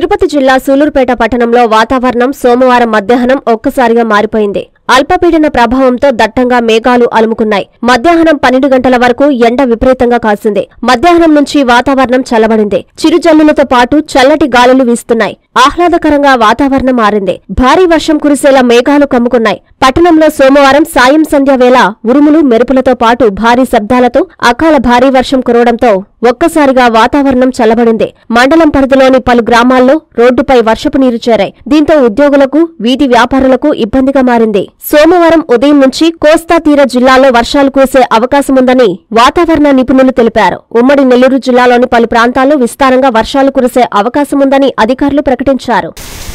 తిరుపతి జిల్లా సూలూరుపేట పట్టణంలో వాతావరణం సోమవారం మధ్యాహ్నం ఒక్కసారిగా మారిపోయింది అల్పపీడన ప్రభావంతో దట్టంగా మేఘాలు అలుముకున్నాయి మధ్యాహ్నం పన్నెండు గంటల వరకు ఎండ విపరీతంగా కాసింది మధ్యాహ్నం నుంచి వాతావరణం చల్లబడింది చిరుజల్లులతో పాటు చల్లటి గాలులు వీస్తున్నాయి ఆహ్లాదకరంగా వాతావరణం మారింది భారీ వర్షం కురిసేలా మేఘాలు కమ్ముకున్నాయి పట్టణంలో సోమవారం సాయం సంధ్య వేళ ఉరుములు మెరుపులతో పాటు భారీ శబ్దాలతో అకాల భారీ వర్షం కురవడంతో ఒక్కసారిగా వాతావరణం చల్లబడింది మండలం పరిధిలోని పలు గ్రామాల్లో రోడ్డుపై వర్షపు నీరు చేరాయి దీంతో ఉద్యోగులకు వీధి వ్యాపారులకు ఇబ్బందిగా మారింది సోమవారం ఉదయం నుంచి కోస్తా తీర జిల్లాలో వర్షాలు కురిసే అవకాశముందని వాతావరణ నిపుణులు తెలిపారు ఉమ్మడి నెల్లూరు జిల్లాలోని పలు ప్రాంతాల్లో విస్తారంగా వర్షాలు కురిసే అవకాశముందని అధికారులు ప్రకటించారు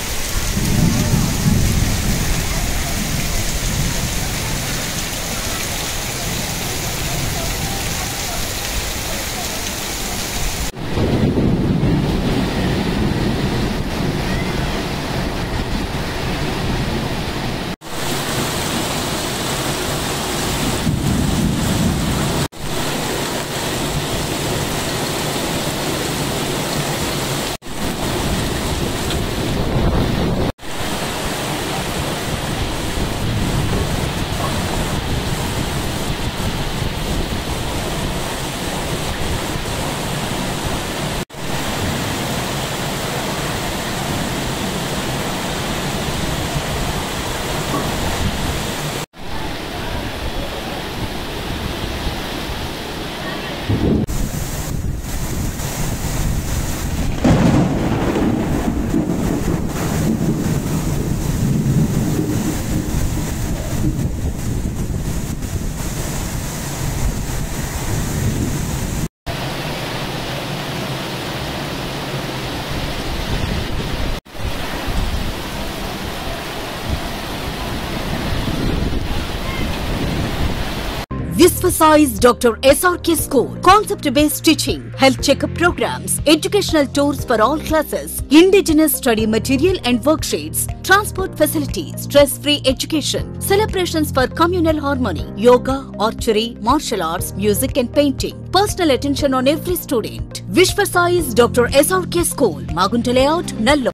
Visvasize Dr. SRK School. Concept based teaching, health checkup programs, educational tours for all classes, indigenous study material and worksheets, transport facilities, stress free education, celebrations for communal harmony, yoga, archery, martial arts, music and painting. Personal attention on every student. Visvasize Dr. SRK School, Magunta Layout, Nallo.